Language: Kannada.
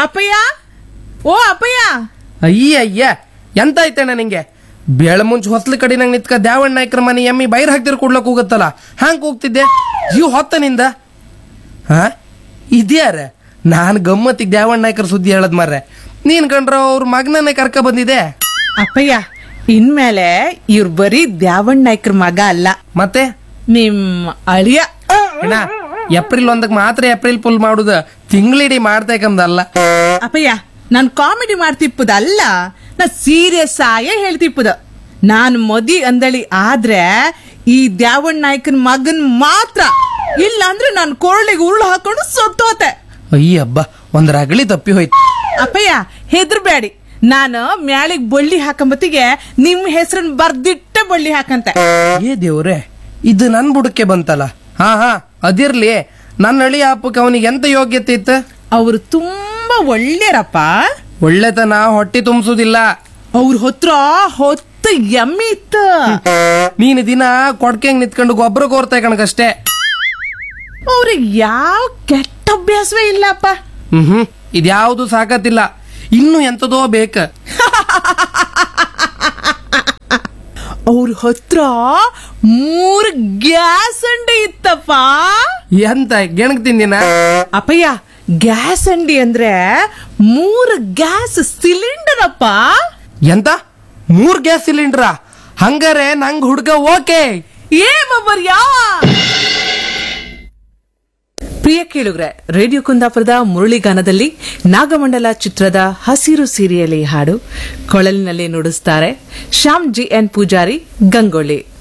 ಅಪ್ಪಯ್ಯ ಓ ಅಪ್ಪಯ್ಯ ಅಯ್ಯ ಅಯ್ಯ ಎಂತ ಐತಣ್ಣ ನಿಂಗೆ ಬೇಳ ಮುಂಚೆ ಹೊಸ್ಲ ಕಡೆ ನಂಗೆ ನಿತ್ಕ ದ್ಯಾವಣ್ಣ ನಾಯ್ಕರ ಮನೆ ಎಮ್ಮಿ ಬೈರ್ ಹಾಕ್ತಿರ್ ಕೊಡ್ಲಕ್ ಹೋಗುತ್ತಲ್ಲ ಹ್ಯಾಂಗ್ ಹೋಗ್ತಿದ್ದೆ ಜೀವ ಹೊತ್ತ ನಿಂದ ಹಾ ಇದ್ಯಾರ ನಾನ್ ಗಮ್ಮತ್ತಿಗೆ ದ್ಯಾವಣ್ಣ ನಾಯ್ಕರ ಸುದ್ದಿ ಹೇಳದ್ ಮಾರ್ರೆ ನೀನ್ ಕಂಡ್ರ ಅವ್ರ ಮಗನನ್ನೇ ಕರ್ಕ ಬಂದಿದೆ ಅಪ್ಪಯ್ಯ ಇನ್ಮೇಲೆ ಇವ್ರು ಬರೀ ದ್ಯಾವಣ್ಣ ನಾಯ್ಕರ ಮಗ ಅಲ್ಲ ಮತ್ತೆ ನಿಮ್ ಅಳಿಯ ಅಣ್ಣ ಏಪ್ರಿಲ್ ಒಂದಕ್ಕೆ ಮಾತ್ರ ಏಪ್ರಿಲ್ ಫುಲ್ ಮಾಡುದ ತಿಂಗಳಿಡೀ ಮಾಡ್ತೇಕಂದಲ್ಲ ಅಪ್ಪಯ್ಯ ನಾನ್ ಕಾಮಿಡಿ ಮಾಡ್ತಿಪ್ಪುದಲ್ಲ ನಾ ಸೀರಿಯಸ್ ಆಗೇ ಹೇಳ್ತಿಪ್ಪುದ ನಾನ್ ಮದಿ ಅಂದಳಿ ಆದ್ರೆ ಈ ದ್ಯಾವಣ್ಣ ನಾಯ್ಕನ್ ಮಗನ್ ಮಾತ್ರ ಇಲ್ಲ ಅಂದ್ರೆ ನಾನ್ ಕೊರಳಿಗೆ ಉರುಳು ಹಾಕೊಂಡು ಸತ್ತೋತೆ ಅಯ್ಯಬ್ಬ ಒಂದ್ ರಗಳಿ ತಪ್ಪಿ ಹೋಯ್ತು ಅಪ್ಪಯ್ಯ ಹೆದರ್ಬೇಡಿ ನಾನು ಮ್ಯಾಳಿಗ್ ಬಳ್ಳಿ ಹಾಕಂಬತ್ತಿಗೆ ನಿಮ್ ಹೆಸರನ್ನ ಬರ್ದಿಟ್ಟ ಬಳ್ಳಿ ಹಾಕಂತೆ ಏ ದೇವ್ರೆ ಇದು ನನ್ ಬುಡಕ್ಕೆ ಬಂತಲ್ಲ ಹಾ ಹಾ ಅದಿರ್ಲಿ ನನ್ನ ಅಳಿ ಅಪ್ಪಕ್ಕೆ ಅವನಿಗೆ ಎಂತ ಯೋಗ್ಯತೆ ಇತ್ತು ಅವ್ರು ತುಂಬಾ ಒಳ್ಳೆಯರಪ್ಪ ಒಳ್ಳೆತನ ಹೊಟ್ಟಿ ತುಂಬಿಸುದಿಲ್ಲ ಅವ್ರ ಹತ್ರ ಹೊತ್ತು ಎಮ್ಮೆ ಇತ್ತು ನೀನು ದಿನ ಕೊಡ್ಕೆಂಗ್ ನಿತ್ಕೊಂಡು ಗೊಬ್ಬರ ಕೋರ್ತಾ ಕಣಕಷ್ಟೇ ಅವ್ರಿಗೆ ಯಾವ ಕೆಟ್ಟ ಅಭ್ಯಾಸವೇ ಇಲ್ಲಪ್ಪ ಹ್ಮ್ ಹ್ಮ್ ಇದ್ಯಾವುದು ಸಾಕತ್ತಿಲ್ಲ ಇನ್ನು ಎಂತದೋ ಬೇಕ ಅವ್ರ ಹತ್ರ ಮೂರ್ ಗ್ಯಾಸ್ ಅಂಡಿ ಇತ್ತಪ್ಪ ಎಂತ ಗೆಣಗ್ ತಿಂದಿನ ಅಪ್ಪಯ್ಯ ಗ್ಯಾಸ್ ಅಂಡಿ ಅಂದ್ರೆ ಮೂರ್ ಗ್ಯಾಸ್ ಸಿಲಿಂಡರ್ ಅಪ್ಪ ಎಂತ ಮೂರ್ ಗ್ಯಾಸ್ ಸಿಲಿಂಡ್ರ ಹಂಗಾರೆ ನಂಗ್ ಹುಡ್ಗ ಓಕೆ ಏ ಬಬ್ಬರ್ಯಾ ಪ್ರಿಯ ಕೇಳುಗ್ರೆ ರೇಡಿಯೋ ಕುಂದಾಪುರದ ಮುರಳಿಗಾನದಲ್ಲಿ ನಾಗಮಂಡಲ ಚಿತ್ರದ ಹಸಿರು ಸೀರೆಯಲ್ಲಿ ಹಾಡು ಕೊಳಲಿನಲ್ಲಿ ನುಡಿಸ್ತಾರೆ ಶ್ಯಾಮ್ ಜಿ ಎನ್ ಪೂಜಾರಿ ಗಂಗೊಳ್ಳಿ